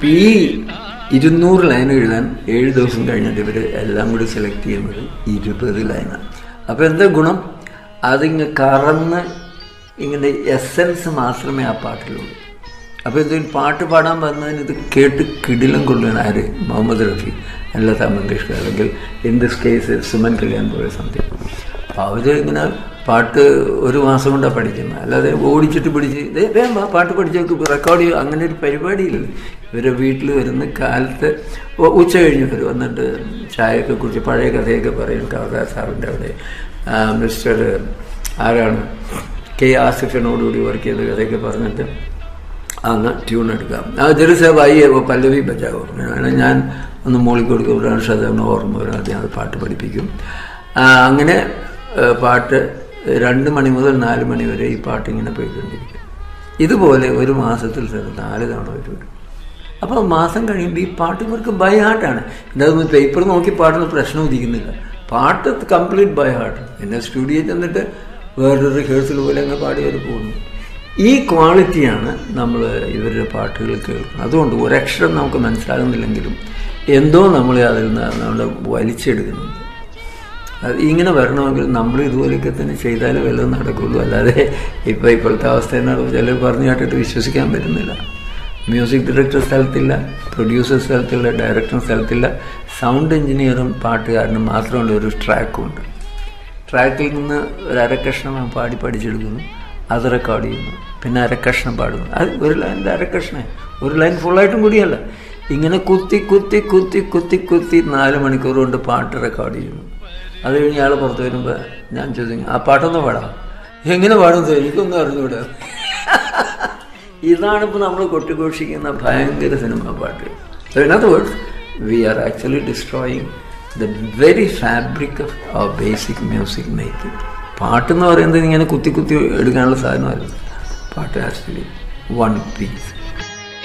ഇപ്പം ഈ ഇരുന്നൂറ് ലൈൻ എഴുതാൻ ഏഴ് ദിവസം കഴിഞ്ഞിട്ട് ഇവർ എല്ലാം കൂടി സെലക്ട് ചെയ്യുന്നത് ഇരുപത് ലൈനാണ് അപ്പോൾ എന്താ ഗുണം അതിങ്ങ് കറന്ന് ഇങ്ങനെ എസൻസ് മാത്രമേ ആ പാട്ടിലുള്ളൂ അപ്പോൾ എന്തെങ്കിലും പാട്ട് പാടാൻ വന്നതിന് ഇത് കേട്ട് കിടിലം കൊള്ളുകയാണ് ആര് മുഹമ്മദ് റഫി ലതാ മങ്കേഷ്കർ അല്ലെങ്കിൽ in this case Suman Kalyan പോലെ സംതിങ് അപ്പോൾ അവർ ഇങ്ങനെ പാട്ട് ഒരു മാസം കൊണ്ടാണ് പഠിക്കുന്നത് അല്ലാതെ ഓടിച്ചിട്ട് പിടിച്ച് "ദേ, വേഗം വാ, പാട്ട് പഠിച്ചേക്ക് റെക്കോർഡ് ചെയ്യും അങ്ങനെ ഒരു പരിപാടിയില്ല ഇവരെ വീട്ടിൽ വരുന്ന കാലത്ത് ഉ- ഉച്ച കഴിഞ്ഞ് വരും വന്നിട്ട് ചായയൊക്കെ കുറിച്ച് പഴയ കഥയൊക്കെ പറയും കവതാ സാറിൻ്റെ അവിടെ ആ, മിസ്റ്റർ ആരാണ് കെ ആസിഫിനോടുകൂടി വർക്ക് ചെയ്ത കഥയൊക്കെ പറഞ്ഞിട്ട് അന്ന് ട്യൂൺ എടുക്കാം ആ ജെറുസേ വായി പല്ലവി ബജാവോ അങ്ങനെ ഞാൻ ഒന്ന് മൂളി കൊടുക്കുമ്പോഴാണ് ഷതവന് ഓർമ്മ വരും അദ്ദേഹം അത് പാട്ട് പഠിപ്പിക്കും ആ, അങ്ങനെ ഏ, പാട്ട് രണ്ട് മണി മുതൽ നാല് മണി വരെ ഈ പാട്ട് ഇങ്ങനെ പോയിക്കൊണ്ടിരിക്കും ഇതുപോലെ ഒരു മാസത്തിൽ ചിലപ്പോൾ നാല് തവണ വരും അപ്പോൾ മാസം കഴിയുമ്പോൾ ഈ പാട്ട് ഇവർക്ക് ബൈ ഹാർട്ടാണ് ഇതൊന്നും പേപ്പർ നോക്കി പാടുന്ന പ്രശ്നം ഉദിക്കുന്നില്ല പാട്ട് കംപ്ലീറ്റ് ബൈ ഹാർട്ട് പിന്നെ സ്റ്റുഡിയോയിൽ ചെന്നിട്ട് വേറൊരു റിഹേഴ്സൽ പോലെ അങ്ങ് പാടി അവർ പോകുന്നു ഈ ക്വാളിറ്റിയാണ് നമ്മൾ ഇവരുടെ പാട്ടുകൾ കേൾക്കുന്നത് അതുകൊണ്ട് ഒരക്ഷരം നമുക്ക് മനസ്സിലാകുന്നില്ലെങ്കിലും എന്തോ നമ്മളെ അതിൽ നിന്ന് നമ്മൾ വലിച്ചെടുക്കുന്നുണ്ട് അത് ഇങ്ങനെ വരണമെങ്കിൽ നമ്മൾ ഇതുപോലെയൊക്കെ തന്നെ ചെയ്താലേ വല്ലതും നടക്കുള്ളൂ അല്ലാതെ ഇപ്പോൾ ഇപ്പോഴത്തെ അവസ്ഥ എന്നാണ് ചിലർ പറഞ്ഞു കേട്ടിട്ട് വിശ്വസിക്കാൻ പറ്റുന്നില്ല മ്യൂസിക് ഡയറക്ടർ സ്ഥലത്തില്ല പ്രൊഡ്യൂസർ സ്ഥലത്തില്ല ഡയറക്ടർ സ്ഥലത്തില്ല സൗണ്ട് എഞ്ചിനീയറും പാട്ടുകാരനും മാത്രമുള്ള ഒരു ട്രാക്കും ഉണ്ട് ട്രാക്കിൽ നിന്ന് ഒരു അരക്കഷ്ണം അവൻ പാടി പഠിച്ചെടുക്കുന്നു അത് റെക്കോർഡ് ചെയ്യുന്നു പിന്നെ അരക്കഷ്ണം പാടുന്നു അത് ഒരു ലൈനിൻ്റെ അരക്കഷ്ണേ ഒരു ലൈൻ ഫുള്ളായിട്ടും കൂടിയല്ല ഇങ്ങനെ കുത്തി കുത്തി കുത്തി കുത്തി കുത്തി നാല് മണിക്കൂർ കൊണ്ട് പാട്ട് റെക്കോർഡ് ചെയ്യുന്നു അത് കഴിഞ്ഞ് ഇയാൾ പുറത്ത് വരുമ്പോൾ ഞാൻ ചോദിക്കും ആ പാട്ടൊന്ന് പാടാം എങ്ങനെ പാടും സാർ എനിക്കൊന്നും അറിഞ്ഞൂടാ ഇതാണ് ഇപ്പോൾ നമ്മൾ കൊട്ടിഘോഷിക്കുന്ന ഭയങ്കര സിനിമ പാട്ട് in other words we are actually destroying the very fabric of our basic music making പാട്ടെന്ന് പറയുന്നത് ഇങ്ങനെ കുത്തി കുത്തി എടുക്കാനുള്ള സാധനമല്ല പാട്ട് ആക്ച്വലി വൺ പീസ്